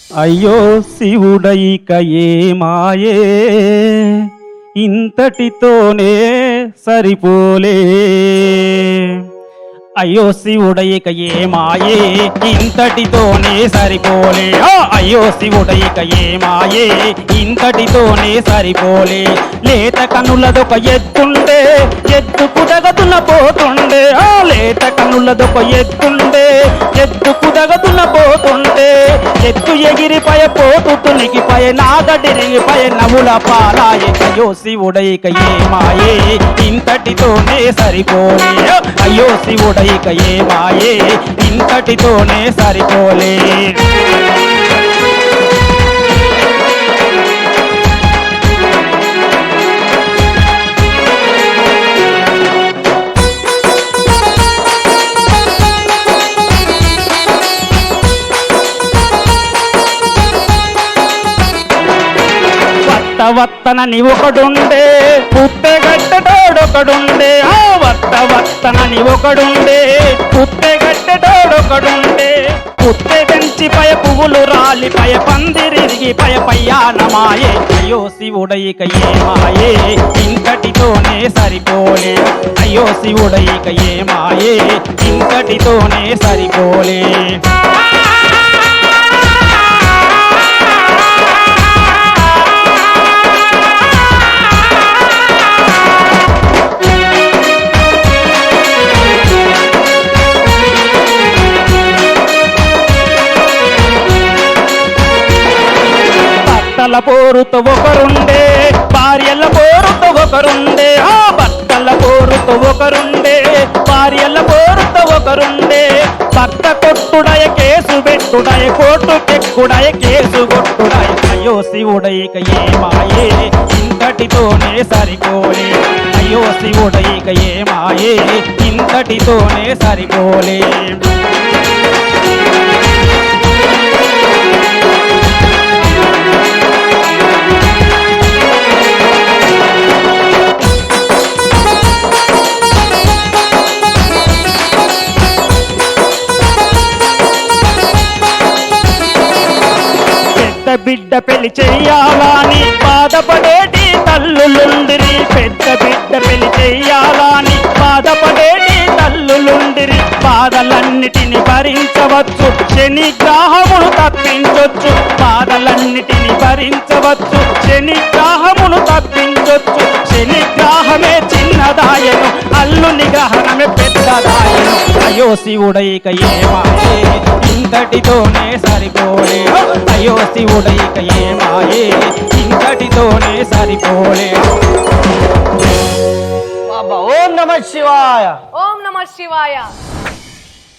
అయ్యో శివుడైక ఏమాయే ఇంతటితోనే సరిపోలే అయ్యో శివుడైక ఏమాయే ఇంతటితోనే సరిపోలే ఆ! అయ్యో శివుడైక ఏమాయే ఇంతటితోనే సరిపోలే లేత కనులదొక ఎత్తుండే ఎత్తుకు దగదున పోతుండే ఆ లేత కనులదొక ఎత్తుండే ఎత్తుకు దగదున పోతుండే ఎత్తు ఎగిరి పయ పోతు తునికి పయ నాగడిరిగి పయ నముల పాలాయ అయ్యో శివుడైక ఏమాయే ఇంతటితోనే సరిపోలే అయ్యో శివుడైక ఏమాయే ఇంతటితోనే సరిపోలే వత్త వత్తనని ఒకడుండే పుట్టెగట్టడోడొకడుండే ఆ వత్త వత్తనని ఒకడుండే పుట్టెగట్టడోడొకడుండే పుట్టె పెంచి పయ పువ్వులు రాలి పయ పందిరిగి పయ పయ్యానమాయే అయ్యో శివుడైక ఏమాయే ఇంకటితోనే సరిపోలే అయ్యో శివుడైక ఏమాయే ఇంకటితోనే సరిపోలే భర్తల పోరుతో ఒకరుండే భార్యల పోరుతో ఒకరుండే ఆ భర్తల పోరుతో ఒకరుండే భార్యల పోరుతో ఒకరుండే భర్త కొట్టుడయ కేసు పెట్టుడయ కోర్టు కెక్కుడయ కేసు కొట్టుడయ అయ్యో శివుడైక ఏమాయే ఇంతటితోనే సరిపోలే అయ్యో శివుడైక ఏమాయే ఇంతటితోనే సరిపోలే పెద్ద బిడ్డ పెళ్లి చెయ్యాలని బాధపడేటి తల్లులుండిరి పెద్ద బిడ్డ పెళ్లి చెయ్యాలని బాధపడేటి తల్లులుండిరి బాధలన్నిటిని భరించవచ్చు శని గ్రాహమును తప్పించవచ్చు బాధలన్నిటిని భరించవచ్చు శని గ్రాహమును తప్పించవచ్చు శని గ్రాహమే చిన్నదాయను అల్లుని గ్రహణమే పెద్దదాయను అయ్యో శివుడైక ఏమాయే ఇంతటితోనే సరిపోలే అయ్యో శివుడైక ఏమాయే ఇంతటితోనే సరిపోలే బాబా ఓం నమ శివాయ ఓం నమ శివాయ